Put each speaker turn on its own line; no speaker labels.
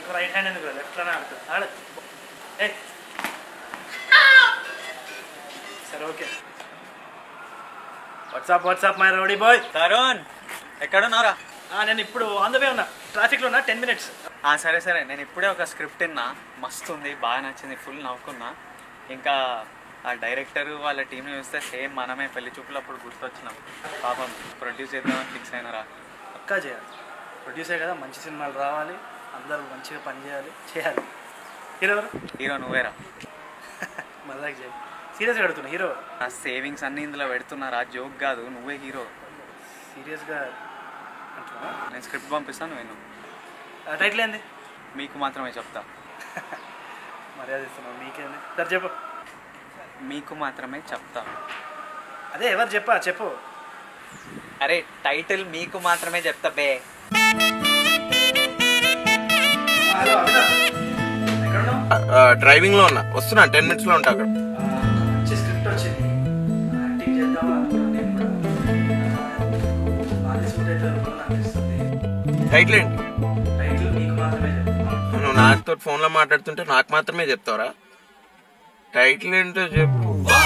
right hand ఎందుకు లెఫ్ట్లోనే ఆడుతుంది ఆడ ఏ సరే okay WhatsApp WhatsApp my rowdy boy
Tarun ఎక్కడున్నారా
నేను ఇప్పుడు ఆన్ ద వే ఉన్నా ట్రాఫిక్లో ఉన్నా టెన్ మినిట్స్
ఆ, సరే సరే నేను ఇప్పుడే ఒక స్క్రిప్ట్ విన్నా మస్తు ఉంది బాగా నచ్చింది ఫుల్ నవ్వుకున్నా ఇంకా ఆ డైరెక్టర్ వాళ్ళ టీంని చూస్తే సేమ్ మనమే పెళ్లి చూపులప్పుడు గుర్తొచ్చినాం పాపం ప్రొడ్యూస్ చేద్దామని ఫిక్స్ అయినారా
పక్కా చేయాలి ప్రొడ్యూసర్ కదా మంచి సినిమాలు రావాలి అందరూ మంచిగా పని చేయాలి చేయాలి హీరో ఎవరు
హీరో నువ్వేరా
మళ్ళీ చేయాలి సీరియస్గా అడుగుతున్నా హీరో
ఆ సేవింగ్స్ అన్ని ఇందులో పెడుతున్నారా జోక్ కాదు నువ్వే హీరో
సీరియస్గా అంటున్నా
నేను స్క్రిప్ట్ పంపిస్తాను నేను
టైటిల్ ఏంది
మీకు మాత్రమే చెప్తా
మర్యాద ఇస్తున్నావు మీకేంది సరే చెప్పు
మీకు మాత్రమే చెప్తా
అదే ఎవరు చెప్పా చెప్పు
అరే టైటిల్ మీకు మాత్రమే చెప్తా బే
హలో అభినవ్ ఎక్కడున్నావు
డ్రైవింగ్ లో ఉన్నా వస్తున్నా టెన్ మినిట్స్ లో ఉంటా అక్కడ
మంచి స్క్రిప్ట్ వచ్చింది యాక్టింగ్ చేద్దామా అనుకున్నాను నేను కూడా బాగా సూట్ అవుతారు కూడా అనిపిస్తుంది
టైటిల్ ఏంటి
టైటిల్ మీకు మాత్రమే చెప్తాను
నువ్వు నాతో ఫోన్ లో మాట్లాడుతుంటే నాకు మాత్రమే చెప్తావరా టైటిల్ ఏంటో చెప్పు